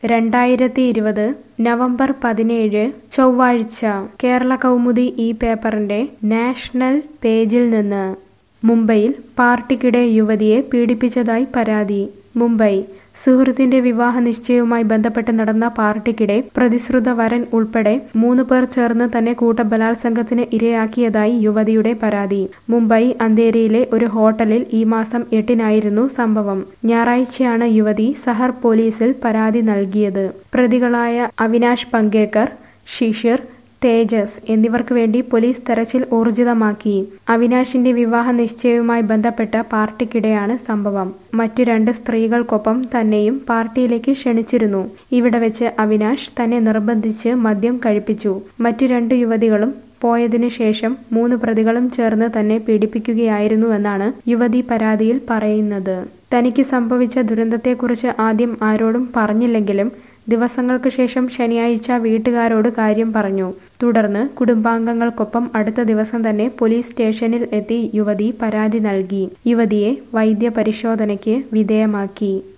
രണ്ടായിരത്തി ഇരുപത് നവംബർ പതിനേഴ് ചൊവ്വാഴ്ച കേരള കൗമുദി ഈ പേപ്പറിന്റെ നാഷണൽ പേജിൽ നിന്ന് മുംബൈയിൽ പാർട്ടിക്കിടെ യുവതിയെ പീഡിപ്പിച്ചതായി പരാതി മുംബൈ സുഹൃത്തിന്റെ വിവാഹ നിശ്ചയവുമായി ബന്ധപ്പെട്ട് നടന്ന പാർട്ടിക്കിടെ പ്രതിശ്രുത വരൻ ഉൾപ്പെടെ മൂന്ന് പേർ ചേർന്ന് തന്നെ കൂട്ടബലാത്സംഗത്തിന് ഇരയാക്കിയതായി യുവതിയുടെ പരാതി മുംബൈ അന്തേരിയിലെ ഒരു ഹോട്ടലിൽ ഈ മാസം എട്ടിനായിരുന്നു സംഭവം ഞായറാഴ്ചയാണ് യുവതി സഹർ പോലീസിൽ പരാതി നൽകിയത് പ്രതികളായ അവിനാഷ് പങ്കേക്കർ ഷിഷിർ തേജസ് എന്നിവർക്ക് വേണ്ടി പോലീസ് തെരച്ചിൽ ഊർജിതമാക്കി അവിനാശിന്റെ വിവാഹ നിശ്ചയവുമായി ബന്ധപ്പെട്ട പാർട്ടിക്കിടെയാണ് സംഭവം മറ്റു രണ്ട് സ്ത്രീകൾക്കൊപ്പം തന്നെയും പാർട്ടിയിലേക്ക് ക്ഷണിച്ചിരുന്നു ഇവിടെ വെച്ച് അവിനാഷ് തന്നെ നിർബന്ധിച്ച് മദ്യം കഴിപ്പിച്ചു മറ്റു രണ്ട് യുവതികളും പോയതിനു ശേഷം മൂന്ന് പ്രതികളും ചേർന്ന് തന്നെ പീഡിപ്പിക്കുകയായിരുന്നുവെന്നാണ് യുവതി പരാതിയിൽ പറയുന്നത് തനിക്ക് സംഭവിച്ച ദുരന്തത്തെക്കുറിച്ച് ആദ്യം ആരോടും പറഞ്ഞില്ലെങ്കിലും ദിവസങ്ങൾക്ക് ശേഷം ശനിയാഴ്ച വീട്ടുകാരോട് കാര്യം പറഞ്ഞു തുടർന്ന് കുടുംബാംഗങ്ങൾക്കൊപ്പം അടുത്ത ദിവസം തന്നെ പോലീസ് സ്റ്റേഷനിൽ എത്തി യുവതി പരാതി നൽകി യുവതിയെ വൈദ്യപരിശോധനയ്ക്ക് വിധേയമാക്കി